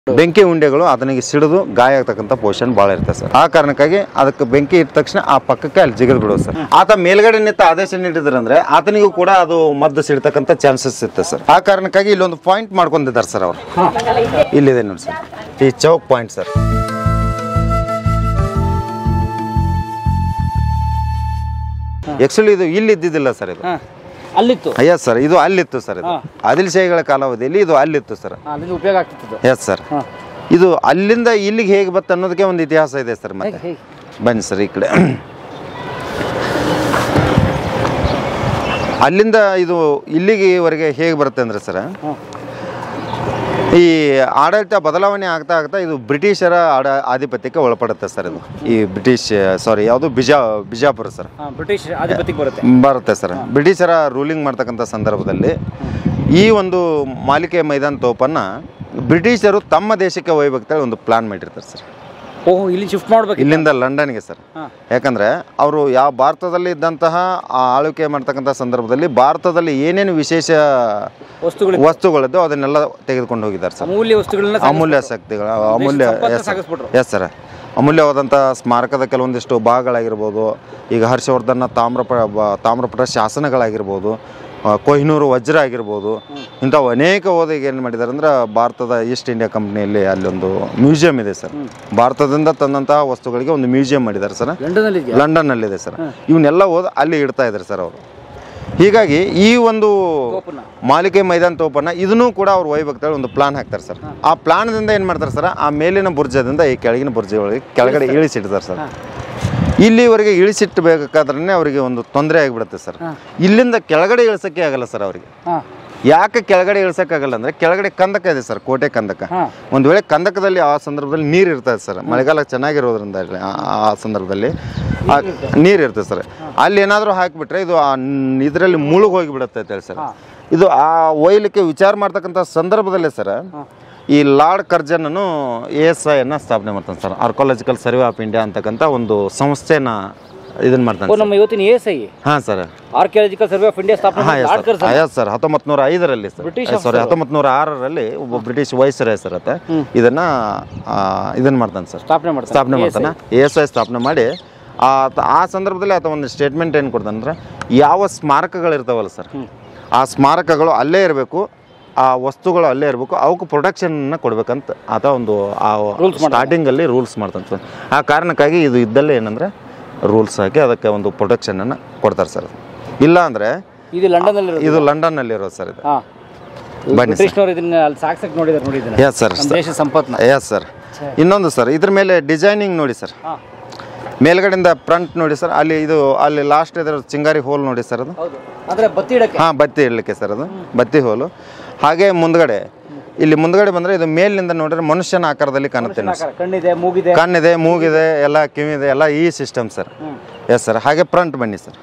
ಬೆಂಕಿ ಉಂಡೆಗಳು ಅದನಿಗೆ ಸಿಡಿದು ಗಾಯ ಆಗ್ತಕ್ಕಂಥ ಪೋಷನ್ ಭಾಳ ಇರ್ತದೆ ಸರ್ ಆ ಕಾರಣಕ್ಕಾಗಿ ಅದಕ್ಕೆ ಬೆಂಕಿ ಇಟ್ಟ ತಕ್ಷಣ ಆ ಪಕ್ಕಕ್ಕೆ ಅಲ್ಲಿ ಜಿಗಿದು ಬಿಡೋದು ಸರ್ ಆತ ಮೇಲ್ಗಡೆ ನಿಂತ ಆದೇಶ ನೀಡಿದ್ರಂದ್ರೆ ಆತನಿಗೂ ಕೂಡ ಅದು ಮದ್ದು ಸಿಡ್ತಕ್ಕಂಥ ಚಾನ್ಸಸ್ ಇರುತ್ತೆ ಸರ್ ಆ ಕಾರಣಕ್ಕಾಗಿ ಇಲ್ಲೊಂದು ಪಾಯಿಂಟ್ ಮಾಡ್ಕೊಂಡಿದ್ದಾರೆ ಸರ್ ಅವರು ಇಲ್ಲಿದೆ ನೋಡಿ ಸರ್ ಈ ಚೌಕ್ ಪಾಯಿಂಟ್ ಸರ್ ಆಕ್ಚುಲಿ ಇದು ಇಲ್ಲಿ ಇದ್ದಿದ್ದಿಲ್ಲ ಸರ್ ಇದು ಹಾ. ಅಲ್ಲಿತ್ತು ಎಸ್ ಸರ್ ಇದು ಅಲ್ಲಿತ್ತು ಸರ್ ಇದು ಆದಿಲ್ ಶಾಹಿಗಳ ಕಾಲಾವಧಿಯಲ್ಲಿ ಇದು ಅಲ್ಲಿತ್ತು ಸರ್ ಹಾ, ಅಲ್ಲಿಂದ ಉಪಯೋಗ ಆಗ್ತಿತ್ತು ಎಸ್ ಸರ್ ಹಾ. ಇದು ಅಲ್ಲಿಂದ ಇಲ್ಲಿಗೆ ಹೇಗೆ ಬತ್ತ ಅನ್ನೋದಕ್ಕೆ ಒಂದು ಇತಿಹಾಸ ಇದೆ ಸರ್ ಮತ್ತೆ ಹೇಗೆ ಬನ್ನಿ ಸರ್ ಈ ಕಡೆ ಅಲ್ಲಿಂದ ಇದು ಇಲ್ಲಿಗೆವರೆಗೆ ಹೇಗೆ ಬರುತ್ತೆ ಅಂದರೆ ಸರ್ ಹ್ಮ್. ಈ ಆಡಳಿತ ಬದಲಾವಣೆ ಆಗ್ತಾ ಆಗ್ತಾ ಇದು ಬ್ರಿಟಿಷರ ಆಡ ಆಧಿಪತ್ಯಕ್ಕೆ ಒಳಪಡುತ್ತೆ ಸರ್ ಇದು ಈ ಬ್ರಿಟಿಷ್ ಸಾರಿ ಯಾವುದು ಬಿಜಾ ಬಿಜಾಪುರ ಸರ್ ಹಾ, ಬ್ರಿಟಿಷ್ ಆಧಿಪತ್ಯಕ್ಕೆ ಬರುತ್ತೆ ಬರುತ್ತೆ ಸರ್ ಬ್ರಿಟಿಷರ ರೂಲಿಂಗ್ ಮಾಡ್ತಕ್ಕಂಥ ಸಂದರ್ಭದಲ್ಲಿ ಈ ಒಂದು ಮಾಲಿಕೆ ಮೈದಾನ ತೋಪನ್ನು ಬ್ರಿಟಿಷರು ತಮ್ಮ ದೇಶಕ್ಕೆ ಒಯ್ಬೇಕಂತೇಳಿ ಒಂದು ಪ್ಲಾನ್ ಮಾಡಿರ್ತಾರೆ ಸರ್ ಓಹೋ ಇಲ್ಲಿ ಶಿಫ್ಟ್ ಮಾಡ್ಬೇಕು ಇಲ್ಲಿಂದ ಲಂಡನ್ಗೆ ಸರ್ ಹಾ. ಯಾಕಂದರೆ ಅವರು ಯಾವ ಭಾರತದಲ್ಲಿ ಇದ್ದಂತಹ ಆ ಆಳ್ವಿಕೆ ಮಾಡ್ತಕ್ಕಂಥ ಸಂದರ್ಭದಲ್ಲಿ ಭಾರತದಲ್ಲಿ ಏನೇನು ವಿಶೇಷ ವಸ್ತುಗಳು ವಸ್ತುಗಳಿದ್ದು ಅದನ್ನೆಲ್ಲ ತೆಗೆದುಕೊಂಡು ಹೋಗಿದ್ದಾರೆ ಸರ್ ಅಮೂಲ್ಯ ವಸ್ತುಗಳನ್ನ ಅಮೂಲ್ಯ ಶಕ್ತಿಗಳು ಅಮೂಲ್ಯ ಸಂಪತ್ತನ್ನ ಎಸ್ ಸರ್ ಸಾಗಿಸ್ಬಿಟ್ರು. ಎಸ್ ಸರ್ ಅಮೂಲ್ಯವಾದಂಥ ಸ್ಮಾರಕದ ಕೆಲವೊಂದಿಷ್ಟು ಭಾಗಗಳಾಗಿರ್ಬೋದು ಈಗ ಹರ್ಷವರ್ಧನ ತಾಮ್ರಪ ಬ- ತಾಮ್ರಪಟ ಶಾಸನಗಳಾಗಿರ್ಬೋದು ಆ, ಕೊಹಿನೂರು ವಜ್ರ ಆಗಿರ್ಬೋದು ಇಂಥವು ಅನೇಕ ಹೋದ ಈಗ ಏನು ಮಾಡಿದ್ದಾರೆ ಅಂದ್ರೆ ಭಾರತದ ಈಸ್ಟ್ ಇಂಡಿಯಾ ಕಂಪ್ನಿಯಲ್ಲಿ ಅಲ್ಲೊಂದು ಮ್ಯೂಸಿಯಂ ಇದೆ ಸರ್ ಭಾರತದಿಂದ ತಂದಂತಹ ವಸ್ತುಗಳಿಗೆ ಒಂದು ಮ್ಯೂಸಿಯಂ ಮಾಡಿದ್ದಾರೆ ಸರ್ ಲಂಡನ್ ಅಲ್ಲಿ ಇದೆಯಾ ಲಂಡನ್ನಲ್ಲಿದೆ ಸರ್ ಇವನ್ನೆಲ್ಲ ಓದಿ ಅಲ್ಲಿ ಇಡ್ತಾ ಇದ್ದಾರೆ ಸರ್ ಅವರು ಹೀಗಾಗಿ ಈ ಒಂದು ತೋಪನ್ನ ಮಾಲಿಕೆ ಮೈದಾನ ತೋಪನ್ನ ಇದನ್ನೂ ಕೂಡ ಅವ್ರು ಒಯ್ಬೇಕಂತೇಳಿ ಒಂದು ಪ್ಲಾನ್ ಹಾಕ್ತಾರೆ ಸರ್ ಆ ಪ್ಲಾನ್ದಿಂದ ಏನು ಮಾಡ್ತಾರೆ ಸರ್ ಆ ಮೇಲಿನ ಬುರ್ಜದಿಂದ ಈ ಕೆಳಗಿನ ಬುರ್ಜ ಒಳಗೆ ಕೆಳಗಡೆ ಇಳಿಸಿಡ್ತಾರೆ ಸರ್ ಇಲ್ಲಿವರೆಗೆ ಇಳಿಸಿಟ್ಟಬೇಕಾದ್ರೆ ಅವರಿಗೆ ಒಂದು ತೊಂದರೆ ಆಗಿಬಿಡುತ್ತೆ ಸರ್ ಇಲ್ಲಿಂದ ಕೆಳಗಡೆ ಇಳಿಸೋಕ್ಕೆ ಆಗಲ್ಲ ಸರ್ ಅವರಿಗೆ ಹಾ ಯಾಕೆ ಕೆಳಗಡೆ ಇಳಿಸೋಕ್ಕಾಗಲ್ಲ ಅಂದರೆ ಕೆಳಗಡೆ ಕಂದಕ ಇದೆ ಸರ್ ಕೋಟೆ ಕಂದಕ ಹಾ. ಒಂದು ವೇಳೆ ಕಂದಕದಲ್ಲಿ ಆ ಸಂದರ್ಭದಲ್ಲಿ ನೀರು ಇರ್ತದೆ ಸರ್ ಮಳೆಗಾಲ ಚೆನ್ನಾಗಿರೋದ್ರಿಂದ ಅಲ್ಲಿ ಆ- ಆ ಸಂದರ್ಭದಲ್ಲಿ ನೀರು ಇರ್ತದೆ ಸರ್ ಅಲ್ಲಿ ಏನಾದರೂ ಹಾಕಿಬಿಟ್ರೆ ಇದು ಇದರಲ್ಲಿ ಮುಳುಗ್ ಹೋಗಿಬಿಡುತ್ತೆ ಅಂತ ಹೇಳಿ ಸರ್ ಇದು ಆ ಒಯ್ಲಿಕ್ಕೆ ವಿಚಾರ ಮಾಡ್ತಕ್ಕಂಥ ಸಂದರ್ಭದಲ್ಲೇ ಸರ್ ಈ ಲಾರ್ಡ್ ಕರ್ಜನನು ಎ ಎಸ್ ಐನ ಸ್ಥಾಪನೆ ಮಾಡ್ತಾನೆ sir archaeological survey of India ಅಂತಕ್ಕಂಥ ಒಂದು ಸಂಸ್ಥೆನ ಇದನ್ನ ಓ ಮಾಡ್ತಾನೆ ನಮ್ಮ ಇವತ್ತಿನ ಎಸ್ ಐ ಹಾಂ sir archaeological survey of India ಸ್ಥಾಪನೆ ಹಾಂ ಮಾಡಿದ ಎಸ್ ಆಡ್ಕರ್ ಸರ್ ಎಸ್ ಸರ್ ಹತ್ತೊಂಬತ್ತು ನೂರ ಐದರಲ್ಲಿ ಸರ್ ಬ್ರಿಟಿಷ್ ಸಾರಿ ಹತ್ತೊಂಬತ್ತು ನೂರ ಆರರಲ್ಲಿ ಒಬ್ಬ ಬ್ರಿಟಿಷ್ ವೈಸರ ಹೆಸರತ್ತೆ ಇದನ್ನ ಆ, ಇದನ್ನ ಮಾಡ್ತಾನೆ ಸರ್ ಸ್ಥಾಪನೆ ಮಾಡ್ತಾರೆ ಸ್ಥಾಪನೆ ಮಾಡ್ತಾನೆ ಎ ಎಸ್ ಐ ಸ್ಥಾಪನೆ ಮಾಡಿ ಆತ ಆ ಸಂದರ್ಭದಲ್ಲಿ ಆತ ಒಂದು ಸ್ಟೇಟ್ಮೆಂಟ್ ಏನು ಕೊಡ್ತಾನೆ ಅಂದ್ರೆ ಯಾವ ಸ್ಮಾರಕಗಳಿರ್ತಾವಲ್ಲ ಸರ್ ಆ ಸ್ಮಾರಕಗಳು ಅಲ್ಲೇ ಇರಬೇಕು ಆ ವಸ್ತುಗಳು ಅಲ್ಲೇ ಇರಬೇಕು ಅವಕ್ಕೆ ಪ್ರೊಟೆಕ್ಷನ್ನ ಕೊಡ್ಬೇಕಂತ ಆತ ಒಂದು ಆ ಸ್ಟಾರ್ಟಿಂಗಲ್ಲಿ ರೂಲ್ಸ್ ಮಾಡ್ತಾನೆ ಸರ್ ಆ ಕಾರಣಕ್ಕಾಗಿ ಇದು ಇದ್ದಲ್ಲೇ ಏನಂದ್ರೆ ರೂಲ್ಸ್ ಹಾಕಿ ಅದಕ್ಕೆ ಒಂದು ಪ್ರೊಟೆಕ್ಷನನ್ನು ಕೊಡ್ತಾರೆ ಸರ್ ಇಲ್ಲ ಅಂದರೆ ಇದು ಲಂಡನ್ ಅಲ್ಲಿ ಇದು ಲಂಡನ್ನಲ್ಲಿರೋದು ಸರ್ ಇದು ಹಾ ಬನ್ನಿ ಸರ್ ಬ್ರಿಟಿಷ್ನವ್ರು ಇದನ್ನ ಅಲ್ಲಿ ಸಾಕ್ಸಕ್ ನೋಡಿದಾರೆ ನೋಡಿ ಇದನ್ನ ಎಸ್ ಸರ್ ನಮ್ಮ ದೇಶ ಸಂಪತ್ನ ಎಸ್ ಸರ್ ಇನ್ನೊಂದು ಸರ್ ಇದ್ರ ಮೇಲೆ ಡಿಸೈನಿಂಗ್ ನೋಡಿ ಸರ್ ಹಾ ಮೇಲ್ಗಡೆಯಿಂದ ಫ್ರಂಟ್ ನೋಡಿ ಸರ್ ಅಲ್ಲಿ ಇದು ಅಲ್ಲಿ ಲಾಸ್ಟ್ ಇದ್ರ ಚಿಂಗಾರಿ ಹೋಲ್ ನೋಡಿ ಸರ್ ಅದು ಹೌದು ಅಂದ್ರೆ ಬತ್ತಿ ಇಡಕ್ಕೆ ಹಾಂ ಬತ್ತಿ ಇಡಲಿಕ್ಕೆ ಸರ್ ಅದು ಬತ್ತಿ ಹೋಲು ಹಾಗೆ ಮುಂದ್ಗಡೆ ಇಲ್ಲಿ ಮುಂದ್ಗಡೆ ಬಂದರೆ ಇದು ಮೇಲಿನಿಂದ ನೋಡಿದ್ರೆ ಮನುಷ್ಯನ ಆಕಾರದಲ್ಲಿ ಕಾಣುತ್ತೆ ನೋಡಿ ಆಕಾರ. ಕಣ್ಣಿದೆ ಮೂಗಿದೆ ಕಣ್ಣಿದೆ ಮೂಗಿದೆ ಎಲ್ಲ ಕಿವಿದೆ ಎಲ್ಲ ಈ ಸಿಸ್ಟಮ್ ಸರ್ ಎಸ್ ಸರ್ ಹಾಗೆ ಫ್ರಂಟ್ ಬನ್ನಿ ಸರ್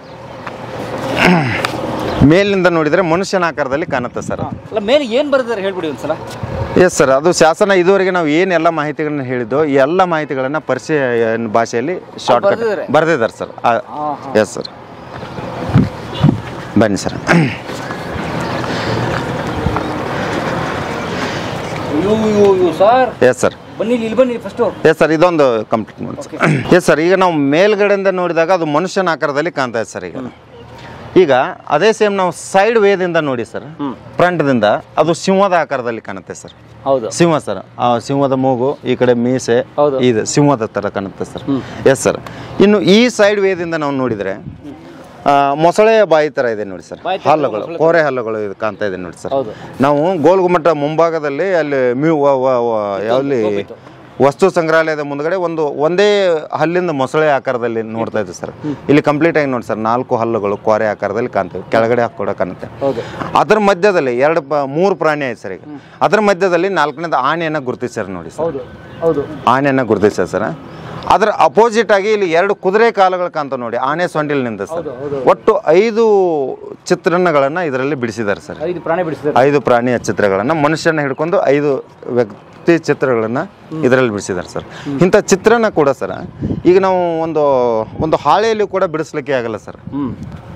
ಮೇಲಿನಿಂದ ನೋಡಿದರೆ ಮನುಷ್ಯನ ಆಕಾರದಲ್ಲಿ ಕಾಣುತ್ತೆ ಸರ್ ಅಲ್ಲ ಮೇಲೆ ಏನ್ ಬರ್ದಿದ್ದಾರೆ ಹೇಳ್ಬಿಡಿ ಒಂದ್ಸಲ ಎಸ್ ಸರ್ ಅದು ಶಾಸನ ಇದುವರೆಗೆ ನಾವು ಏನೆಲ್ಲ ಮಾಹಿತಿಗಳನ್ನ ಹೇಳಿದ್ದೋ ಈ ಎಲ್ಲ ಮಾಹಿತಿಗಳನ್ನು ಪರಿಚಯ ಭಾಷೆಯಲ್ಲಿ ಶಾರ್ಟ್ ಕಟ್ ಬರ್ದಿದ್ದಾರೆ? ಬರೆದಿದ್ದಾರೆ ಸರ್ ಹಾ, ಎಸ್ ಸರ್ ಬನ್ನಿ ಸರ್ ಅಯ್ಯೋ ಅಯ್ಯೋ ಅಯ್ಯೋ ಸರ್ ಎಸ್ ಸರ್ ಬನ್ನಿ ಇಲ್ಲಿ ಇಲ್ಲಿ ಬನ್ನಿ ಫಸ್ಟು ಎಸ್ ಸರ್ ಇದೊಂದು ಕಂಪ್ಲೀಟ್ ಮಾಡಿ ಸರ್ ಎಸ್ ಸರ್ ಈಗ ನಾವು ಮೇಲ್ಗಡೆಯಿಂದ ನೋಡಿದಾಗ ಅದು ಮನುಷ್ಯನ ಆಕಾರದಲ್ಲಿ ಕಾಣ್ತಾ ಇದೆ ಸರ್ ಈಗ ಈಗ ಅದೇ ಸೇಮ್ ನಾವು ಸೈಡ್ ವೇದಿಂದ ನೋಡಿ ಸರ್ ಫ್ರಂಟ್ದಿಂದ ಅದು ಸಿಂಹದ ಆಕಾರದಲ್ಲಿ ಕಾಣುತ್ತೆ ಸರ್ ಹೌದು ಸಿಂಹ ಸರ್ ಆ ಸಿಂಹದ ಮೂಗು ಈ ಕಡೆ ಮೀಸೆ ಹೌದು. ಇದು ಸಿಂಹದ ಥರ ಕಾಣುತ್ತೆ ಸರ್ ಎಸ್ ಸರ್ ಇನ್ನು ಈ ಸೈಡ್ ವೇದಿಂದ ನಾವು ನೋಡಿದರೆ ಆ, ಮೊಸಳೆಯ ಬಾಯಿ ಥರ ಇದೆ ನೋಡಿ ಸರ್ ಬಾಯಿ ಥರ ಹಲ್ಲುಗಳು ಕೋರೆ ಹಲ್ಲುಗಳು ಇದು ಕಾಣ್ತಾ ಇದೆ ನೋಡಿ ಸರ್ ಹೌದು ನಾವು ಗೋಲ್ಗುಮಟ್ಟ ಮುಂಭಾಗದಲ್ಲಿ ಅಲ್ಲಿ ಮ್ಯೂ ವ- ವ- ವ- ಯಾವ್ಲಿ ವಸ್ತು ಸಂಗ್ರಹಾಲಯದ ಮುಂದ್ಗಡೆ ಒಂದು ಒಂದೇ ಹಲ್ಲಿಂದ ಮೊಸಳೆ ಆಕಾರದಲ್ಲಿ ನೋಡ್ತಾ ಇದ್ದೀವಿ ಸರ್ ಇಲ್ಲಿ ಕಂಪ್ಲೀಟ್ ಆಗಿ ನೋಡಿ ಸರ್ ನಾಲ್ಕು ಹಲ್ಲುಗಳು ಕೋರೆ ಆಕಾರದಲ್ಲಿ ಕಾಣ್ತೇವೆ ಕೆಳಗಡೆ ಕೂಡ ಕಾಣುತ್ತೆ ಹೌದು ಅದರ ಮಧ್ಯದಲ್ಲಿ ಎರಡು ಪ ಮೂರು ಪ್ರಾಣಿ ಐತೆ ಸರ್ ಈಗ ಅದರ ಮಧ್ಯದಲ್ಲಿ ನಾಲ್ಕನೇದು ಆನೆಯನ್ನು ಗುರುತಿಸ್ಯಾರ ನೋಡಿ ಸರ್ ಹೌದು ಹೌದು ಆನೆಯನ್ನು ಗುರುತಿಸ್ಯಾರ ಸರ್ ಅದರ ಅಪೋಸಿಟ್ ಆಗಿ ಇಲ್ಲಿ ಎರಡು ಕುದುರೆ ಕಾಲುಗಳು ಕಾಣ್ತ ನೋಡಿ ಆನೆ ಸೊಂಡಿಲಿನಿಂದ ಸರ್ ಒಟ್ಟು ಐದು ಚಿತ್ರಣಗಳನ್ನು ಇದರಲ್ಲಿ ಬಿಡಿಸಿದ್ದಾರೆ ಸರ್ ಐದು ಪ್ರಾಣಿ ಬಿಡಿಸಿದ್ದಾರೆ ಐದು ಪ್ರಾಣಿಯ ಚಿತ್ರಗಳನ್ನು ಮನುಷ್ಯನ ಹಿಡ್ಕೊಂಡು ಐದು ವ್ಯಕ್ತಿ ಚಿತ್ರಗಳನ್ನು ಇದರಲ್ಲಿ ಬಿಡಿಸಿದ್ದಾರೆ ಸರ್ ಇಂಥ ಚಿತ್ರನ ಕೂಡ ಸರ್ ಈಗ ನಾವು ಒಂದು ಒಂದು ಹಾಳೆಯಲ್ಲಿ ಕೂಡ ಬಿಡಿಸ್ಲಿಕ್ಕೆ ಆಗಲ್ಲ ಸರ್ ಹ್ಮ್